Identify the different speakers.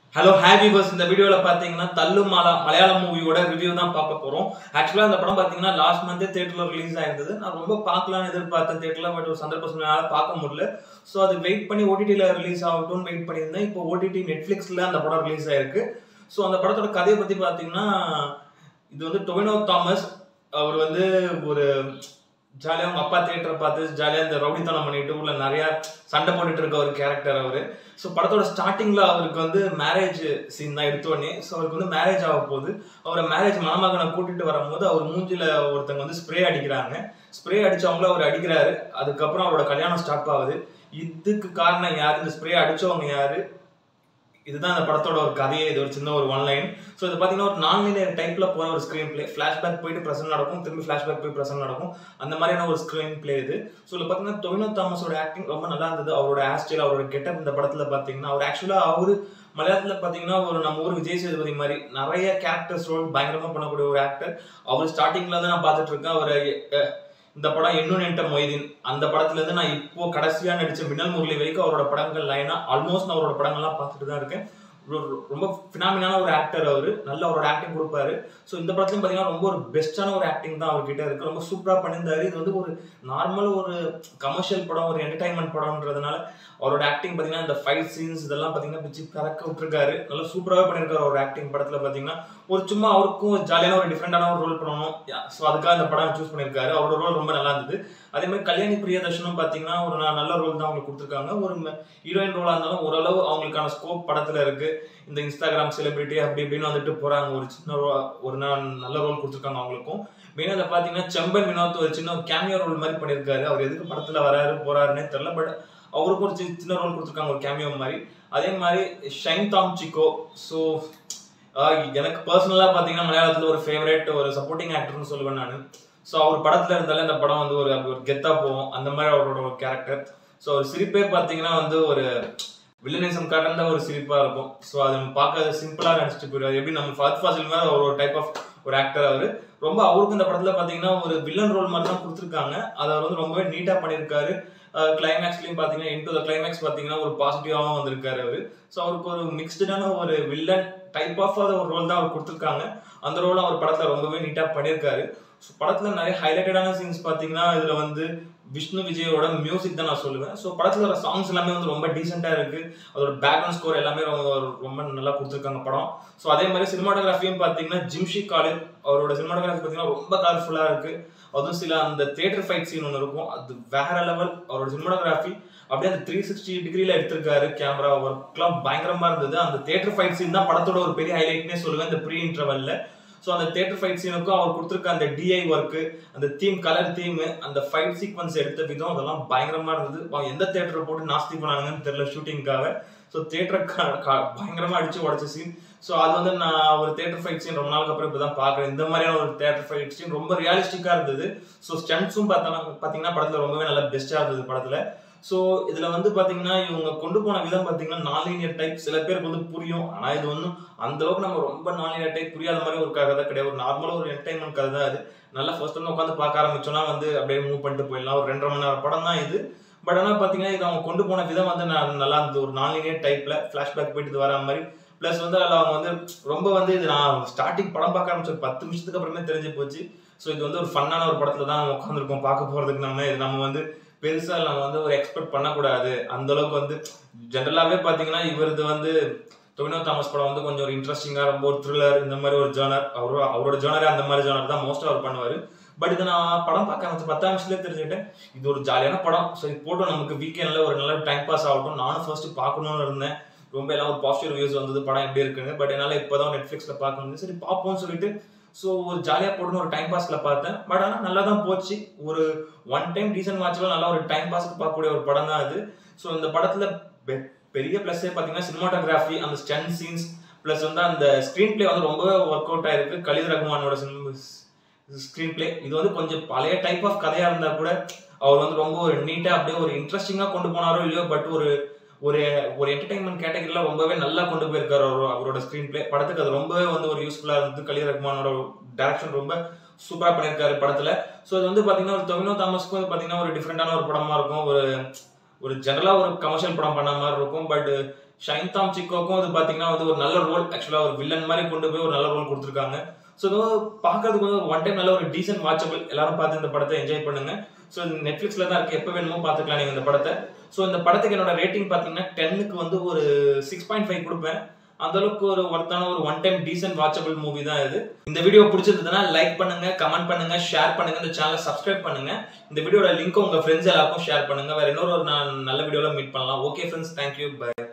Speaker 1: hello happy bus இந்த வீடியோல பாத்தீங்கன்னா தள்ளு மலா மலையாளம் மூவியோட ரிவ்யூ தான் பார்க்க போறோம் ஆக்சுவலா இந்த படம் பாத்தீங்கன்னா லாஸ்ட் மந்த் தியேட்டர்ல ரிலீஸ் ஆயிருந்தது நான் ரொம்ப பார்க்கலாம்னு எதிர்பார்த்தேன் தியேட்டர்ல பட் ஒரு சந்தர்ப்ப சூழ்நிலையால பார்க்க முடியல ஸோ அது வெயிட் பண்ணி ஓடிடியில் ரிலீஸ் ஆகட்டும்னு வெயிட் பண்ணியிருந்தேன் இப்போ ஓடிடி நெட்ஃபிளிக்ஸ்ல அந்த படம் ரிலீஸ் ஆயிருக்கு ஸோ அந்த படத்தோட கதையை பத்தி பாத்தீங்கன்னா இது வந்து டொவினோ தாமஸ் அவர் வந்து ஒரு ஜாலியாக அவங்க அப்பா தியேட்டரை பார்த்து ஜாலியாக இந்த ரவுடித்தனம் பண்ணிட்டு உள்ள நிறைய சண்டை போட்டுட்டு இருக்க ஒரு கேரக்டர் அவர் ஸோ படத்தோட ஸ்டார்டிங்ல அவருக்கு வந்து மேரேஜ் சீன் தான் எடுத்தோடனே ஸோ அவருக்கு வந்து மேரேஜ் ஆக போகுது அவரை மேரேஜ் மணமகனை கூட்டிட்டு வரும்போது அவர் மூஞ்சில ஒருத்தங்க வந்து ஸ்ப்ரே அடிக்கிறாங்க ஸ்ப்ரே அடிச்சவங்கள அவர் அடிக்கிறாரு அதுக்கப்புறம் அவரோட கல்யாணம் ஸ்டார்ட் ஆகுது இதுக்கு காரணம் யாரு இந்த ஸ்ப்ரே அடிச்சவங்க யாரு இதுதான் அந்த படத்தோட ஒரு கதையே இது ஒரு சின்ன ஒரு ஒன் லைன் ஸோ இது பார்த்தீங்கன்னா ஒரு நான் லீனியர் டைப்ல போற ஒரு ஸ்க்ரீன் பிளே ஃபிளாஷ்பேக் போயிட்டு ப்ரெசென்ட் நடக்கும் திரும்பி ஃபிளாஷ்பேக் போய் ப்ரெசென்ட் நடக்கும் அந்த மாதிரியான ஒரு ஸ்க்ரீன் பிளே இது ஸோ இதில் பார்த்தீங்கன்னா டொவினோ தாமஸோட ஆக்டிங் ரொம்ப நல்லா இருந்தது அவரோட ஆஸ்டைல் அவரோட கெட்டப் இந்த படத்துல பார்த்தீங்கன்னா அவர் ஆக்சுவலாக அவரு மலையாளத்தில் பார்த்தீங்கன்னா ஒரு நம்ம ஊர் விஜய் சேதுபதி மாதிரி நிறைய கேரக்டர்ஸ் ரோல் பயங்கரமாக பண்ணக்கூடிய ஒரு ஆக்டர் அவர் ஸ்டார்டிங்ல தான் நான் பார்த்துட்டு இருக்கேன் அவர் இந்த படம் இன்னும் என்ட மொய்தீன் அந்த படத்துல இருந்து நான் இப்போ கடைசியா நடிச்ச மின்னல் முரளி வரைக்கும் அவரோட படங்கள் லைனா ஆல்மோஸ்ட் நான் அவரோட படங்கள்லாம் பார்த்துட்டு தான் இருக்கேன் ஒரு- ரொம்ப ஃபினாமினான ஒரு ஆக்டர் அவரு நல்ல அவரோட ஆக்டிங் கொடுப்பாரு ஸோ இந்த படத்துலையும் பார்த்தீங்கன்னா ரொம்ப ஒரு பெஸ்ட்டான ஒரு ஆக்டிங் தான் அவர்கிட்ட இருக்கு ரொம்ப சூப்பராக பண்ணியிருந்தாரு இது வந்து ஒரு நார்மல் ஒரு கமர்ஷியல் படம் ஒரு என்டர்டைன்மெண்ட் படம்ன்றதுனால அவரோட ஆக்டிங் பார்த்தீங்கன்னா இந்த ஃபைட் சீன்ஸ் இதெல்லாம் பார்த்தீங்கன்னா பிச்சு பறக்க விட்டுருக்காரு நல்லா சூப்பராகவே பண்ணியிருக்காரு அவர் ஆக்டிங் படத்தில் பார்த்தீங்கன்னா ஒரு சும்மா அவருக்கும் ஒரு ஜாலியான ஒரு டிஃப்ரெண்டான ஒரு ரோல் பண்ணணும் ஸோ அதுக்காக இந்த படம் சூஸ் பண்ணியிருக்காரு அவரோட ரோல் ரொம்ப நல்லா இருந்தது அதே மாதிரி கல்யாணி பிரியதர்ஷனும் பார்த்தீங்கன்னா ஒரு ந- நல்ல ரோல் தான் அவங்களுக்கு கொடுத்துருக்காங்க ஒரு ஹீரோயின் ரோலாக இருந்தாலும் ஓரளவு அவங்களுக்கான ஸ்கோப் படத்தில் இருக்கு இந்த இன்ஸ்டாகிராம் செலிபிரிட்டி அப்படி இப்படின்னு வந்துட்டு போறாங்க ஒரு சின்ன ro- ஒரு ந- நல்ல ரோல் கொடுத்துருக்காங்க அவங்களுக்கும் மெயினாக அதை பார்த்தீங்கன்னா செம்பன் வினோத் ஒரு சின்ன கேமியோ ரோல் மாதிரி பண்ணியிருக்காரு அவர் எதுக்கு படத்தில் வராரு போறாருன்னே தெரியல பட் அவருக்கும் ஒரு சி- சின்ன ரோல் கொடுத்துருக்காங்க ஒரு கேமியோ மாதிரி அதே மாதிரி ஷைன் தாம் சிக்கோ ஸோ எனக்கு பர்சனலாக பார்த்தீங்கன்னா மலையாளத்தில் ஒரு ஃபேவரட் ஒரு சப்போர்ட்டிங் ஆக்டர்னு சொல்லுவேன் நான் ஸோ அவர் படத்தில் இருந்தாலே அந்த படம் வந்து ஒரு ஒரு கெத்தாக போகும் அந்த மாதிரி அவரோட ஒரு கேரக்டர் ஸோ அவர் சிரிப்பே பார்த்தீங்கன்னா வந்து ஒரு வில்லனிசம் காட்டுற ஒரு சிரிப்பாக இருக்கும் ஸோ அது நம்ம பார்க்க சிம்பிளாக நடிச்சிட்டு போயிடுவார் எப்படி நம்ம ஃபர்ஸ்ட் ஃபாசில் மாதிரி அவர் ஒரு டைப் ஆஃப் ஒரு ஆக்டர் அவர் ரொம்ப அவருக்கும் இந்த படத்தில் பார்த்தீங்கன்னா ஒரு வில்லன் ரோல் மாதிரி தான் கொடுத்துருக்காங்க அதை அவர் வந்து ரொம்பவே நீட்டாக பண்ணியிருக்காரு கிளைமேக்ஸ்லையும் பார்த்தீங்கன்னா இன்டு த கிளைமேக்ஸ் பார்த்தீங்கன்னா ஒரு பாசிட்டிவாகவும் வந்திருக்காரு அவர் ஸோ அவருக்கு ஒரு மிக்ஸ்டான ஒரு வில்லன் டைப் ஆஃப் ஒரு ரோல் தான் அவர் கொடுத்துருக்காங்க அந்த ரோலும் அவர் படத்தில் ரொம்பவே நீட்டாக பண்ணியிருக்காரு ஸோ படத்தில் நிறைய ஹைலைட்டடான சீன்ஸ் பார்த்தீங்கன்னா இதில் வந்து விஷ்ணு விஜயோட மியூசிக் தான் நான் சொல்லுவேன் ஸோ படத்தில் வர சாங்ஸ் எல்லாமே வந்து ரொம்ப டீசெண்டாக இருக்கு அதோட பேக்ரவுண்ட் ஸ்கோர் எல்லாமே ரொம்ப ரொம்ப நல்லா கொடுத்துருக்காங்க படம் ஸோ அதே மாதிரி சினிமாட்டோகிராஃபியும் பார்த்தீங்கன்னா ஜிம்ஷி காலித் அவரோட சினிமாட்டோகிராஃபி பார்த்தீங்கன்னா ரொம்ப கலர்ஃபுல்லாக இருக்கு அதுவும் சில அந்த தியேட்டர் ஃபைட் சீன் ஒன்று இருக்கும் அது வேற லெவல் அவரோட சினிமாட்டோகிராஃபி அப்படியே அந்த த்ரீ சிக்ஸ்டி டிகிரியில் எடுத்திருக்காரு கேமரா ஒர்க்லாம் பயங்கரமா இருந்தது அந்த தியேட்டர் ஃபைட் சீன் தான் படத்தோட ஒரு பெரிய ஹைலைட்னே சொல்லுவேன் இந்த ப்ரீ இன்டர்வல்ல ஸோ அந்த தியேட்டர் ஃபைட் சீனுக்கும் அவர் கொடுத்துருக்க அந்த டிஐ ஒர்க்கு அந்த தீம் கலர் தீம் அந்த ஃபைட் சீக்வன்ஸ் எடுத்த விதம் அதெல்லாம் பயங்கரமா இருந்தது அவங்க எந்த தியேட்டரை போட்டு நாஸ்தி பண்ணாங்கன்னு தெரியல ஷூட்டிங்காக ஸோ தியேட்டரை பயங்கரமா அடிச்சு உடச்ச சீன் ஸோ அது வந்து நான் ஒரு தியேட்டர் ஃபைட் சீன் ரொம்ப நாளுக்கு அப்புறம் இப்போ தான் பார்க்குறேன் இந்த மாதிரியான ஒரு தியேட்டர் ஃபைட் சீன் ரொம்ப ரியலிஸ்டிக்காக இருந்தது ஸோ ஸ்டன்ட்ஸும் பார்த்தோன்னா பார்த்தீங்கன்னா படத்தில் ரொம்பவே நல்லா பெஸ்ட்டாக இருந்தது படத்தில் ஸோ இதில் வந்து பார்த்தீங்கன்னா இவங்க கொண்டு போன விதம் பார்த்தீங்கன்னா நான்லீனியர் டைப் சில பேருக்கு வந்து புரியும் ஆனால் இது வந்து அந்த அளவுக்கு நம்ம ரொம்ப நான்லீனியர் டைப் புரியாத மாதிரி ஒரு கதை கிடையாது ஒரு நார்மலாக ஒரு என்டர்டைன்மெண்ட் கதை தான் அது நல்லா ஃபர்ஸ்ட் வந்து உட்காந்து பார்க்க ஆரம்பிச்சோன்னா வந்து அப்படியே மூவ் பண்ணிட்டு போயிடலாம் ஒரு ரெண்டரை மணி நேரம் படம் தான் இது பட் ஆனால் பார்த்தீங்கன்னா இது அவங்க கொண்டு போன விதம் வந்து நான் நல்லா இருந்தது ஒரு நான்லீனியர் டைப்ல ஃப்ளாஷ்பேக் போயிட்டு இது வர மாதிரி ப்ளஸ் வந்து அதில் அவங்க வந்து ரொம்ப வந்து இது நான் ஸ்டார்டிங் படம் பார்க்க ஆரம்பிச்ச ஒரு பத்து நிமிஷத்துக்கு அப்புறமே தெரிஞ்சு போச்சு ஸோ இது வந்து ஒரு ஃபன்னான ஒரு படத்துல தான் நம்ம உட்காந்துருக்கோம் பார்க்க போறதுக்கு நம்ம இது நம்ம வந்து பெருசா நம்ம வந்து ஒரு எக்ஸ்பெக்ட் பண்ணக்கூடாது அந்த அளவுக்கு வந்து ஜென்ரலாகவே பார்த்தீங்கன்னா இவரது வந்து டொவினோ தாமஸ் படம் வந்து கொஞ்சம் ஒரு இன்ட்ரெஸ்டிங்காக ரொம்ப ஒரு த்ரில்லர் இந்த மாதிரி ஒரு ஜானர் அவரு அவரோட ஜானரே அந்த மாதிரி ஜானர் தான் மோஸ்ட்டாக அவர் பண்ணுவார் பட் இதை நான் படம் பார்க்க ஆரம்பிச்சு பத்தாம் நிமிஷத்துலேயே தெரிஞ்சுக்கிட்டேன் இது ஒரு ஜாலியான படம் ஸோ இது போட்டோம் நமக்கு வீக்கெண்டில் ஒரு நல்ல டைம் பாஸ் ஆகட்டும் நானும் ஃபர்ஸ்ட் பார்க்கணும்னு இருந்தேன் ரொம்ப எல்லாம் ஒரு பாசிட்டிவ் ரிவ்யூஸ் வந்தது படம் எப்படி இருக்குன்னு பட் என்னால் இப்போ தான் நெட்ஃப்ளிக்ஸில் பார்க்க முடியும் சரி பார்ப்போம்னு சொல்லிட்டு ஸோ ஒரு ஜாலியாக போட்டுன்னு ஒரு டைம் பாஸ்ல பார்த்தேன் பட் ஆனால் நல்லா தான் போச்சு ஒரு ஒன் டைம் டீசன்ட் வாட்ச்ல நல்லா ஒரு டைம் பாஸ்க்கு பார்க்கக்கூடிய ஒரு படம் தான் அது ஸோ இந்த படத்துல பெ- பெரிய ப்ளஸ்ஸே பார்த்தீங்கன்னா சினிமாட்டோகிராஃபி அந்த ஸ்டன் சீன்ஸ் ப்ளஸ் வந்து அந்த ஸ்க்ரீன் பிளே வந்து ரொம்பவே ஒர்க் அவுட் ஆயிருக்கு கலித் ரஹ்மானோட ஸ்க்ரீன் பிளே இது வந்து கொஞ்சம் பழைய டைப் ஆஃப் கதையா இருந்தா கூட அவர் வந்து ரொம்ப ஒரு நீட்டா அப்படியே ஒரு இன்ட்ரெஸ்டிங்கா கொண்டு போனாரோ இல்லையோ பட் ஒரு ஒரு ஒரு என்டர்டைன்மெண்ட் கேட்டகரியில ரொம்பவே நல்லா கொண்டு போயிருக்காரு அவரு அவரோட ஸ்க்ரீன் பிளே படத்துக்கு அது ரொம்பவே வந்து ஒரு யூஸ்ஃபுல்லா இருந்தது கலித் ரஹ்மானோட டைரக்ஷன் ரொம்ப சூப்பரா பண்ணியிருக்காரு படத்துல ஸோ இது வந்து பாத்தீங்கன்னா ஒரு தொவினோ தாமஸ்க்கு வந்து பாத்தீங்கன்னா ஒரு டிஃப்ரெண்டான ஒரு படமா இருக்கும் ஒரு ஒரு ஜெனரலா ஒரு கமர்ஷியல் படம் பண்ண மாதிரி இருக்கும் பட் ஷைன்தாம் சிக்கோக்கும் அது பாத்தீங்கன்னா வந்து ஒரு நல்ல ரோல் ஆக்சுவலா ஒரு வில்லன் மாதிரி கொண்டு போய் ஒரு நல்ல ரோல் கொடுத்துருக்காங்க ஸோ இது பார்க்கறதுக்கு வந்து ஒரு ஒன் டைம் நல்ல ஒரு டீசென்ட் வாட்சபிள் எல்லாரும் பார்த்து இந்த படத்தை என்ஜாய் பண்ணுங்க ஸோ நெட்ஃபிளிக்ஸ்ல தான் இருக்கு எப்போ வேணுமோ பார்த்துக்கலாம் நீங்க இந்த படத்தை ஸோ இந்த படத்துக்கு என்னோட ரேட்டிங் பார்த்தீங்கன்னா டென்னுக்கு வந்து ஒரு சிக்ஸ் பாயிண்ட் ஃபைவ் கொடுப்பேன் அந்த அளவுக்கு ஒரு ஒர்த்தான ஒரு one time decent watchable movie தான் இது இந்த வீடியோ பிடிச்சிருந்ததுன்னா லைக் பண்ணுங்க கமெண்ட் பண்ணுங்க ஷேர் பண்ணுங்க இந்த சேனலை சப்ஸ்கிரைப் பண்ணுங்க இந்த வீடியோட லிங்க் உங்க ஃப்ரெண்ட்ஸ் எல்லாருக்கும் ஷேர் பண்ணுங்க வேற இன்னொரு ஒரு நான் நல்ல வீடியோல மீட் பண்ணலாம் ஓகே ஃப்ரெண்ட்ஸ் தேங்க்யூ பை